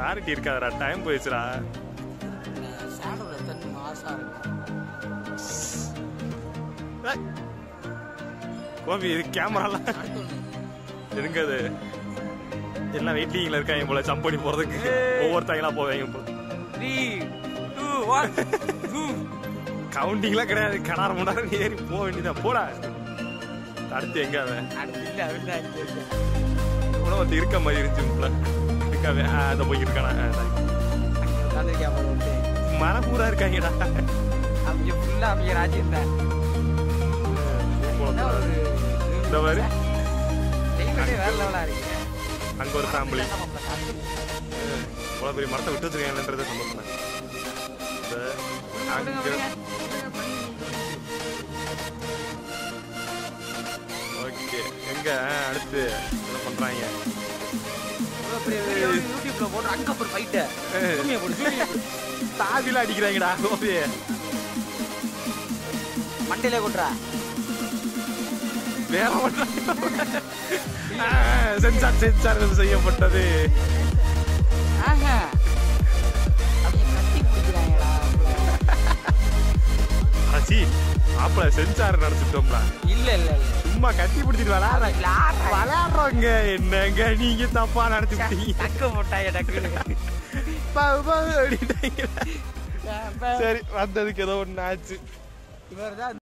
Clarity இருக்காதடா time போயிடுச்சுடா ஷேடோல தண்ணி மாசா இருக்கும் ஏய். கோபி இது கேமராலாம் அடுத்து ஒண்ணு. எதுங்க அது எல்லாம் வெயிட்டிங்ல இருக்காங்க போல ஜம்ப் பண்ணி போறதுக்கு ஒவ்வொருத்தங்களா போவாங்க போல Three, two, one, zoom. கவுண்டிங்லாம் கிடையாது கனார முன்னாடி ஏறி போக வேண்டியதான் போடா அடுத்து எங்க அவன் அடுத்து இல்ல, அவன்தான் இங்க இருக்கான். கூட ஒருத்தர் இருக்க மாதிரி இருந்துச்சு போல இருக்காவே ஆ, அந்த போய் இருக்கானா ஆ, சரி. அங்க உட்கார்ந்திருக்கான் போல ஒருத்தன். மன பூரா இருக்காங்கடா அவங்க full ஆ அவங்க ராஜ்யம் தான். என்ன ஒரு இந்த மாதிரி climate ஏ வேற level ஆ இருக்கு. அங்க ஒரு ஃபேமிலி நம்ம நம்மள காட்டு. இவ்வளவு பெரிய மரத்தை விட்டு வச்சிருக்காங்கன்றத சந்தோஷம் தான் இந்த விடுங்க, அங்க விடுங்க. விடுங்க, பண்ணி. ஓகே எங்க ஆ, அடுத்து என்ன பண்றாங்க இவ்வளவு பெரிய video வந்து யூடியூப்ல போடுற அங்க ஒரு fight. zoom ஏ போடு, zoom ஏ போடு. தாவில அடிக்கிறாங்கடா கோபி மண்டையிலே கொட்டுறா வேற சென்சார் சென்சார் செய்யப்பட்டது ஆஹா. அவங்க கட்டி பிடிக்கிறாங்கடா ஆச்சி மாப்பிள சென்சார் நினைச்சிட்டோம்ல இல்ல இல்ல இல்ல சும்மா கட்டி பிடிச்சிட்டு விளையாடுற விளையாடுறாங்க. விளையாடுறோங்க என்னங்க நீங்க தப்பா நினைச்சுட்டீங்க டக்கு போட்டாங்க டக்குன்னு அப்படின்ட்டாங்க சரி வந்ததுக்கு ஏதோ ஒண்ணு ஆச்சு இவர் தான்